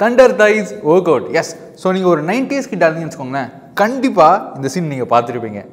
Thunder thighs workout yes so நீங்கள் ஒரு nineties கிட்ட இருந்தீங்கன்னு வச்சுக்கோங்களேன் கண்டிப்பாக இந்த சீன் நீங்கள் பார்த்துருப்பீங்க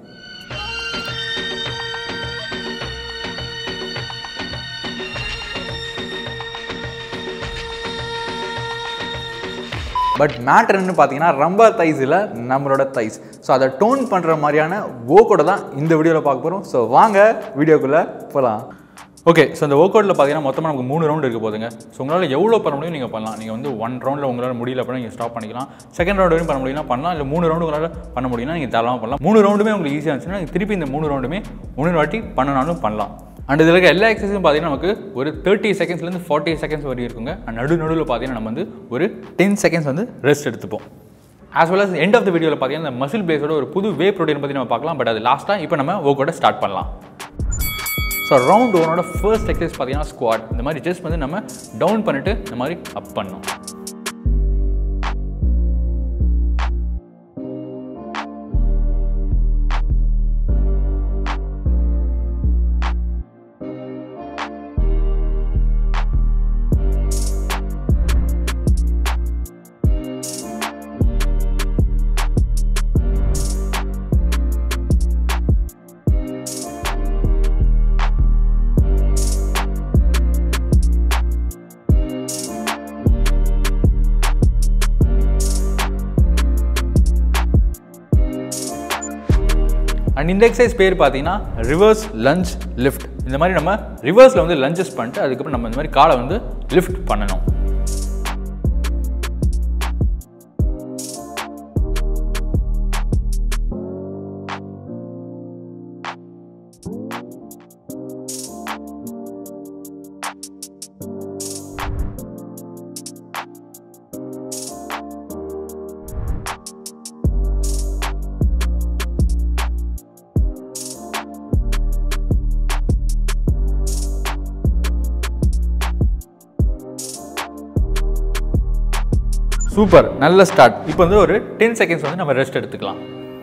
பட் மேட்டர்னு பார்த்தீங்கன்னா ரொம்ப தைஸ் இல்லை நம்மளோட தைஸ் ஸோ அதை டோன் பண்ணுற மாதிரியான ஓக்கோட தான் இந்த வீடியோவில் பார்க்க போகிறோம் ஸோ வாங்க வீடியோக்குள்ளே போகலாம் ஓகே ஸோ இந்த ஒர்க் அவுட்டில் பார்த்தீங்கன்னா மொத்தமாக நமக்கு மூணு ரவுண்ட் இருக்க போதுங்க ஸோ உங்களால் எவ்வளோ பண்ண முடியும் நீங்கள் பண்ணலாம் நீங்கள் வந்து ஒன் ரவுண்டில் உங்களால் முடியல அப்படின்னா நீங்கள் ஸ்டாப் பண்ணிக்கலாம் செகண்ட் ரவுண்ட் வரையும் பண்ண முடியும்னா பண்ணலாம் இல்லை மூணு ரவுண்டு உங்களால் பண்ண முடியும்னா நீங்கள் தாராளமாக பண்ணலாம் மூணு ரவுண்டுமே உங்களுக்கு ஈஸியாக இருந்துச்சுன்னா நீங்கள் திருப்பி இந்த மூணு ரவுண்டுமே ஒன்று வாட்டி பண்ணனாலும் பண்ணலாம் அண்ட் இதில் இருக்க எல்லா எக்ஸசைஸும் பார்த்தீங்கன்னா நமக்கு ஒரு தேர்ட்டி செகண்ட்ஸ்லேருந்து ஃபார்ட்டி செகண்ட்ஸ் வரையும் இருக்குங்க அண்ட் நடு நடுவில் பார்த்தீங்கன்னா நம்ம வந்து ஒரு டென் செகண்ட்ஸ் வந்து ரெஸ்ட் எடுத்துப்போம் as well as end of the வீடியோவில் பார்த்தீங்கன்னா இந்த மசில் பிளேஸோட ஒரு புது வே ப்ரோட்டீன் பற்றி நம்ம பார்க்கலாம் பட் அது லாஸ்ட்டாக இப்போ நம்ம ஒர்க்கோட ஸ்டார்ட் பண்ணலாம் ஸோ ரவுண்ட் ஒனோட ஃபர்ஸ்ட் எக்ஸசைஸ் பார்த்தீங்கன்னா ஸ்குவாட் இந்த மாதிரி ஜஸ்ட் வந்து நம்ம டவுன் பண்ணிட்டு இந்த மாதிரி அப் பண்ணணும் அண்ட் இந்த எக்ஸசைஸ் பேர் பார்த்தீங்கன்னா ரிவர்ஸ் லஞ்ச் லிஃப்ட் இந்த மாதிரி நம்ம ரிவர்ஸில் வந்து லஞ்சஸ் பண்ணிட்டு அதுக்கப்புறம் நம்ம இந்த மாதிரி காலை வந்து லிஃப்ட் பண்ணணும் சூப்பர் நல்ல ஸ்டார்ட் இப்போ வந்து ஒரு டென் செகண்ட்ஸ் வந்து நம்ம ரெஸ்ட் எடுத்துக்கலாம்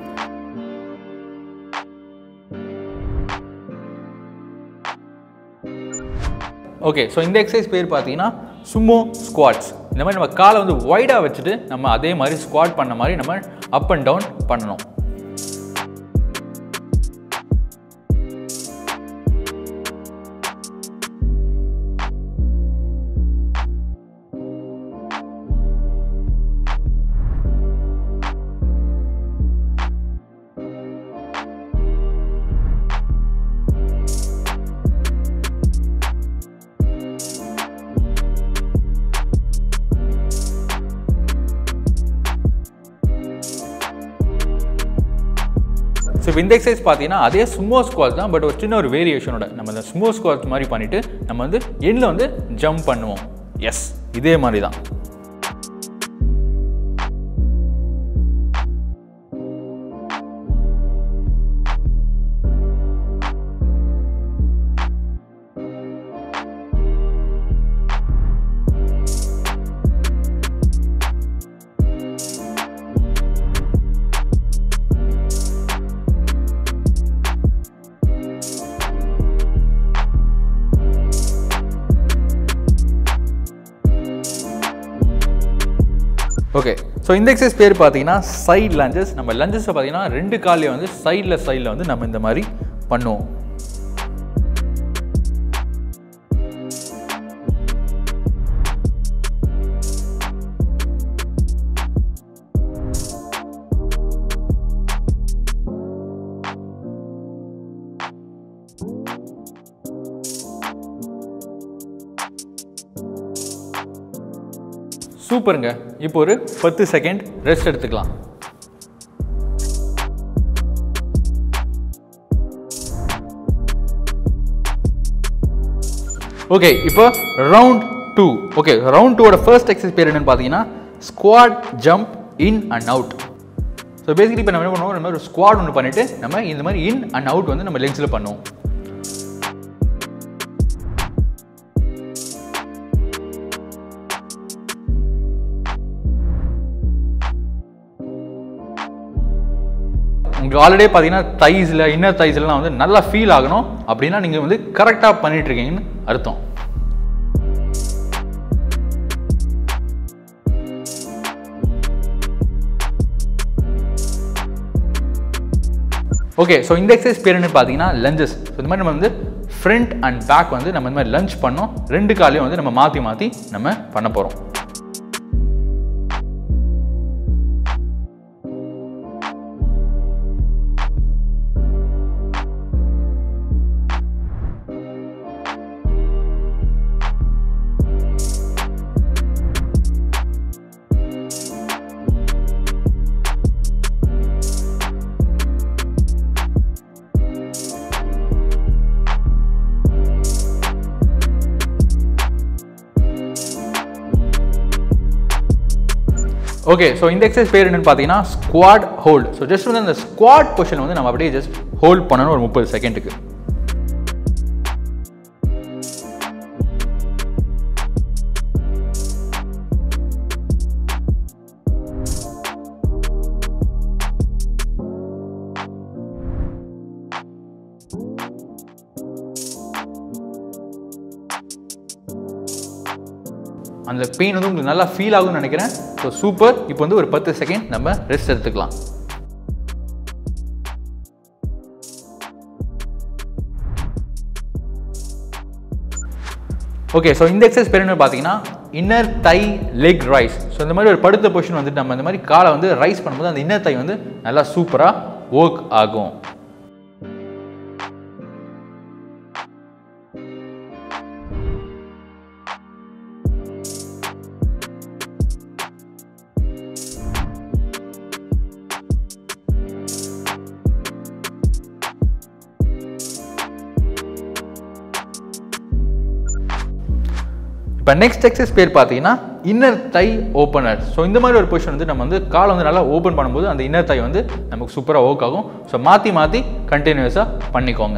ஓகே ஸோ இந்த எக்ஸசைஸ் பேர் பார்த்தீங்கன்னா சுமோ ஸ்குவாட்ஸ் இந்த மாதிரி நம்ம காலை வந்து ஒய்டாக வச்சுட்டு நம்ம அதே மாதிரி ஸ்குவாட் பண்ண மாதிரி நம்ம அப் அண்ட் டவுன் பண்ணணும் ஸோ இப்போ இந்த எக்ஸசைஸ் பார்த்தீங்கன்னா அதே சுமோ ஸ்குவாட் தான் பட் ஒரு சின்ன ஒரு வேரியேஷனோட நம்ம இந்த சுமோ ஸ்குவாட் மாதிரி பண்ணிவிட்டு நம்ம வந்து எண்ணில் வந்து ஜம்ப் பண்ணுவோம் எஸ் இதே மாதிரி தான் ஓகே ஸோ இந்த எக்ஸசைஸ் பேர் பார்த்தீங்கன்னா சைட் லஞ்சஸ் நம்ம லஞ்சஸை பார்த்தீங்கன்னா ரெண்டு காலையும் வந்து சைடில் சைடில் வந்து நம்ம இந்த மாதிரி பண்ணுவோம் சூப்பருங்க இப்போ ஒரு பத்து செகண்ட் ரெஸ்ட் எடுத்துக்கலாம் ஓகே இப்போ ரவுண்ட் டூ ஓகே ரவுண்ட் டூவோட ஃபர்ஸ்ட் எக்ஸசைஸ் பேர் என்னன்னு பார்த்தீங்கன்னா squat jump in and out so basically இப்போ நம்ம என்ன பண்ணுவோம் நம்ம ஒரு ஸ்குவாட் ஒன்று பண்ணிவிட்டு நம்ம இந்த மாதிரி இன் அண்ட் அவுட் வந்து நம்ம லெக்ஸில் பண்ணுவோம் உங்களுக்கு ஆல்ரெடி பார்த்தீங்கன்னா தைஸில் இன்னர் தைஸ்லாம் வந்து நல்லா ஃபீல் ஆகணும் அப்படின்னா நீங்கள் வந்து கரெக்டாக பண்ணிட்டு இருக்கீங்கன்னு அர்த்தம் ஓகே ஸோ இந்த எக்ஸசைஸ் பேர் என்ன பார்த்தீங்கன்னா லஞ்சஸ் ஸோ இந்த மாதிரி நம்ம வந்து ஃப்ரண்ட் அண்ட் பேக் வந்து நம்ம இந்த மாதிரி லஞ்ச் பண்ணோம் ரெண்டு காலையும் வந்து நம்ம மாற்றி மாற்றி நம்ம பண்ண போகிறோம் ஓகே ஸோ இந்த எக்ஸசைஸ் பேர் என்னன்னு பார்த்தீங்கன்னா ஸ்குவாட் ஹோல்ட் ஸோ ஜஸ்ட் வந்து அந்த ஸ்குவாட் பொசிஷன் வந்து நம்ம அப்படியே ஜஸ்ட் ஹோல்ட் பண்ணணும் ஒரு முப்பது செகண்டுக்கு அந்த பெயின் வந்து உங்களுக்கு நல்லா ஃபீல் ஆகும்னு நினைக்கிறேன் ஸோ சூப்பர் இப்போ வந்து ஒரு பத்து செகண்ட் நம்ம ரெஸ்ட் எடுத்துக்கலாம் ஓகே ஸோ இந்த எக்ஸசைஸ் பேர் என்ன பார்த்தீங்கன்னா inner thigh leg raise so இந்த மாதிரி ஒரு படுத்த பொசிஷன் வந்துட்டு நம்ம இந்த மாதிரி காலை வந்து ரைஸ் பண்ணும்போது அந்த இன்னர் தை வந்து நல்லா சூப்பராக ஒர்க் ஆகும் இப்போ நெக்ஸ்ட் எக்ஸசைஸ் பேர் பார்த்தீங்கன்னா இன்னர் தை ஓப்பனர் ஸோ இந்த மாதிரி ஒரு பொசிஷன் வந்து நம்ம வந்து காலை வந்து நல்லா ஓப்பன் பண்ணும்போது அந்த இன்னர் தை வந்து நமக்கு சூப்பராக ஒர்க் ஆகும் ஸோ மாற்றி மாற்றி கண்டினியூஸாக பண்ணிக்கோங்க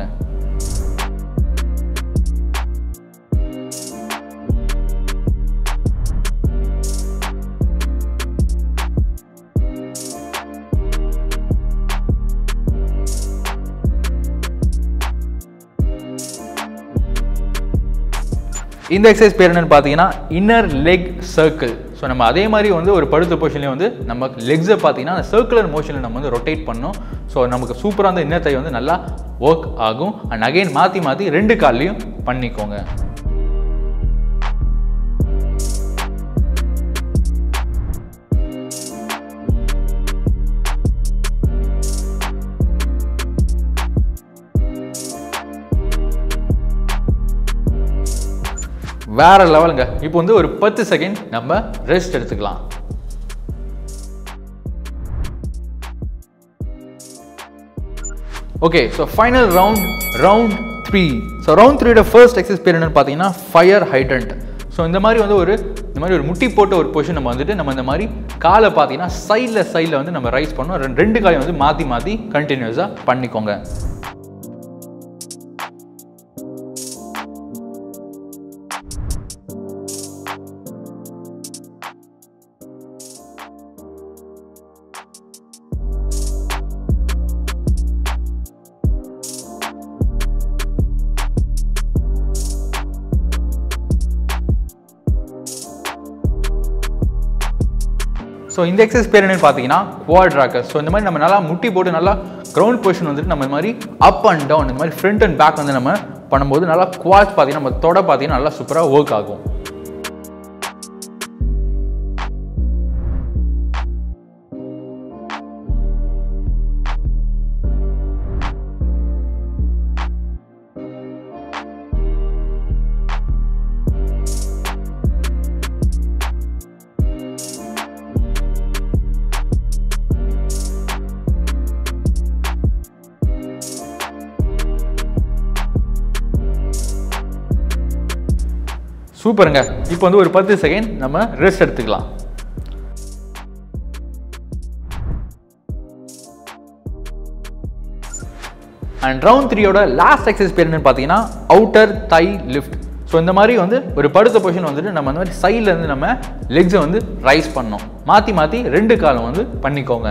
இந்த எக்ஸசைஸ் பேர் என்னன்னு பார்த்தீங்கன்னா இன்னர் லெக் சர்க்கிள் ஸோ நம்ம அதே மாதிரி வந்து ஒரு படுத்த பொசிஷன்லேயே வந்து நம்ம லெக்ஸை பார்த்தீங்கன்னா அந்த சர்க்குலர் மோஷனில் நம்ம வந்து ரொட்டேட் பண்ணோம் ஸோ நமக்கு சூப்பராக அந்த இன்னர் தை வந்து நல்லா ஒர்க் ஆகும் அண்ட் அகைன் மாற்றி மாற்றி ரெண்டு கால்லையும் பண்ணிக்கோங்க வேற லெவலுங்க இப்போ வந்து ஒரு பத்து செகண்ட் நம்ம ரெஸ்ட் எடுத்துக்கலாம் okay so final round round three so round த்ரீயோட ஃபர்ஸ்ட் எக்ஸசைஸ் பேர் என்னன்னு பார்த்தீங்கன்னா ஃபயர் ஹைட்ரண்ட் ஸோ இந்த மாதிரி வந்து ஒரு இந்த மாதிரி ஒரு முட்டி போட்ட ஒரு பொசிஷன் நம்ம வந்துட்டு நம்ம இந்த மாதிரி காலை பார்த்தீங்கன்னா சைடில் சைடில் வந்து நம்ம ரைஸ் பண்ணோம் ரெண்டு ரெண்டு காலையும் வந்து மாற்றி மாற்றி கண்டினியூஸாக பண்ணிக்கோங்க ஸோ இந்த எக்ஸசைஸ் பேர் என்னன்னு பார்த்தீங்கன்னா குவாட் ராக்கர் ஸோ இந்த மாதிரி நம்ம நல்லா முட்டி போட்டு நல்லா கிரவுண்ட் பொசிஷன் வந்துட்டு நம்ம இந்த மாதிரி அப் அண்ட் டவுன் இந்த மாதிரி ஃப்ரண்ட் அண்ட் பேக் வந்து நம்ம பண்ணும்போது நல்லா குவாட்ஸ் பார்த்தீங்கன்னா நம்ம தொட பார்த்தீங்கன்னா நல்லா சூப்பராக ஒர்க் ஆகும் சூப்பருங்க இப்போ வந்து ஒரு பத்து செகண்ட் நம்ம ரெஸ்ட் எடுத்துக்கலாம் அண்ட் ரவுண்ட் த்ரீயோட லாஸ்ட் எக்ஸசைஸ் பேர் என்னன்னு பார்த்தீங்கன்னா அவுட்டர் தை லிஃப்ட் ஸோ இந்த மாதிரி வந்து ஒரு படுத்த பொசிஷன் வந்துட்டு நம்ம அந்த மாதிரி சைடில் இருந்து நம்ம லெக்ஸை வந்து ரைஸ் பண்ணோம் மாற்றி மாற்றி ரெண்டு காலம் வந்து பண்ணிக்கோங்க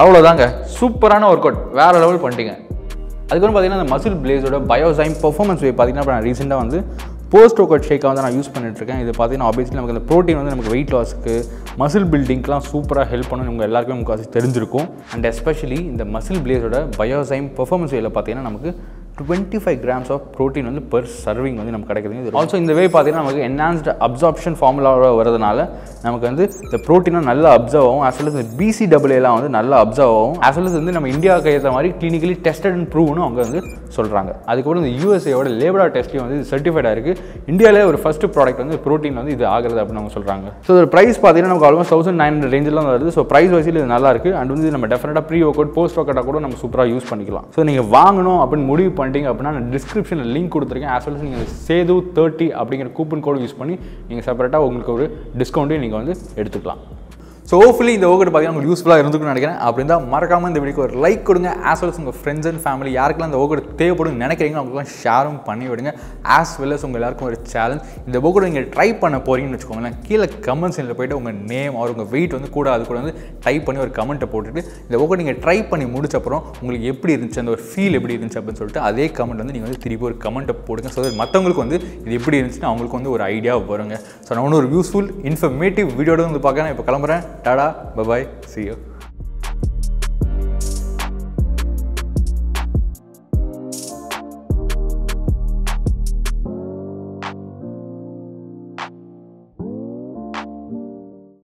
அவ்வளோதாங்க சூப்பரான ஒர்க் அவுட் வேறு லெவல் பண்ணிட்டீங்க அதுக்கப்புறம் பார்த்தீங்கன்னா அந்த மசில் பிளேஸோட பயோசைம் பெர்ஃபார்மன்ஸ் வே பார்த்தீங்கன்னா இப்போ நான் ரீசெண்டாக வந்து போஸ்ட் ஒர்க் அவுட் ஷேக்காக வந்து நான் யூஸ் பண்ணிட்டு இருக்கேன் இது பார்த்தீங்கன்னா ஆப்வியஸ்லி நமக்கு அந்த ப்ரோட்டீன் வந்து நமக்கு வெயிட் லாஸ்க்கு மசில் பில்டிங்க்குலாம் சூப்பராக ஹெல்ப் பண்ணணும் உங்கள் எல்லாருக்குமே முக்காசி தெரிஞ்சிருக்கும் அண்ட் எஸ்பெஷலி இந்த மசில் பிளேஸோட பயோசைம் பெர்ஃபார்மன்ஸ் வேல பார்த்தீங்கன்னா நமக்கு twenty five grams of protein வந்து பெர் சர்விங் வந்து நமக்கு கிடைக்குதுங்க இது ஆல்சோ இந்த வே பார்த்தீங்கன்னா நமக்கு என்ஹான்ஸ்டு அப்சார்ப்ஷன் ஃபார்முலாவோட வரதுனால நமக்கு வந்து இந்த ப்ரோட்டீனும் நல்லா அப்சர்வ் ஆகும் ஆஸ் வெல் இந்த பிசி டபிள்யூலாம் வந்து நல்லா அப்சர்வ் ஆகும் ஆஸ் வெல் வந்து நம்ம இந்தியாவுக்கு ஏற்ற மாதிரி கிளினிக்கலி டெஸ்டட் அண்ட் ப்ரூவ்னு அவங்க வந்து சொல்கிறாங்க அதுக்கப்புறம் இந்த யூஎஸ்ஏவோட லேபரா டெஸ்ட்லையும் வந்து இது சர்டிஃபைடாக இருக்குது இந்தியாவிலே ஒரு ஃபஸ்ட்டு ப்ராடக்ட் வந்து ப்ரோட்டீன் வந்து இது ஆகுறது அப்படின்னு அவங்க சொல்கிறாங்க ஸோ ஒரு ப்ரைஸ் பார்த்தீங்கன்னா நமக்கு ஆல்மோஸ்ட் தௌசண்ட் நைன் ஹண்ட்ரட் ரேஞ்சில் தான் வருது ஸோ ப்ரைஸ் வைஸில் இது நல்லா இருக்குது அண்ட் வந்து நம்ம டெஃபினட்டாக pre workout post work அவுட்டாக கூட நம்ம சூப்பராக யூஸ் பண்ணிக்கலாம் ஸோ நீங்கள் வாங்கணும் அப்படின்னு முடிவு பண்ணிட்டீங்க அப்படின்னா நான் டிஸ்கிரிப்ஷனில் லிங்க் கொடுத்துருக்கேன் ஆஸ் வெல் நீங்கள் சேது தேர்ட்டி அப்படிங்கிற கூப்பன் கோடு யூஸ் பண்ணி நீங்கள் செப்பரேட்டாக உங்களுக்கு ஒரு டிஸ்கவுண்ட்டையும் நீங்கள் வந்து எடுத்துக்கலாம் ஸோ ஹோப்ஃபுல்லி இந்த ஒர்க் பார்த்தீங்கன்னா உங்களுக்கு யூஸ்ஃபுல்லாக இருந்துக்குன்னு நினைக்கிறேன் அப்படி இருந்தால் மறக்காமல் இந்த வீடியோக்கு ஒரு லைக் கொடுங்க ஆஸ் வெல் உங்கள் ஃப்ரெண்ட்ஸ் அண்ட் ஃபேமிலி யாருக்கெல்லாம் இந்த ஒர்க் தேவைப்படும் நினைக்கிறீங்களோ அவங்களுக்குலாம் ஷேரும் பண்ணி விடுங்க ஆஸ் வெல் அஸ் உங்கள் எல்லாருக்கும் ஒரு சேலஞ்ச் இந்த ஒர்க் நீங்கள் ட்ரை பண்ண போறீங்கன்னு வச்சுக்கோங்களேன் கீழே கமெண்ட்ஸ் போயிட்டு உங்கள் நேம் அவர் உங்கள் வெயிட் வந்து கூட அது கூட வந்து டைப் பண்ணி ஒரு கமெண்ட்டை போட்டுட்டு இந்த ஒர்க் நீங்கள் ட்ரை பண்ணி முடிச்ச அப்புறம் உங்களுக்கு எப்படி இருந்துச்சு அந்த ஒரு ஃபீல் எப்படி இருந்துச்சு அப்படின்னு சொல்லிட்டு அதே கமெண்ட் வந்து நீங்கள் வந்து திருப்பி ஒரு கமெண்ட்டை போடுங்க ஸோ மற்றவங்களுக்கு வந்து இது எப்படி இருந்துச்சுன்னு அவங்களுக்கு வந்து ஒரு ஐடியா வருங்க ஸோ நான் ஒன்று ஒரு யூஸ்ஃபுல் இன்ஃபர்மேட்டிவ் வீடியோட வந்து பார்க்க நான் இப்போ கிளம்புறேன் டாடா பபாய் see you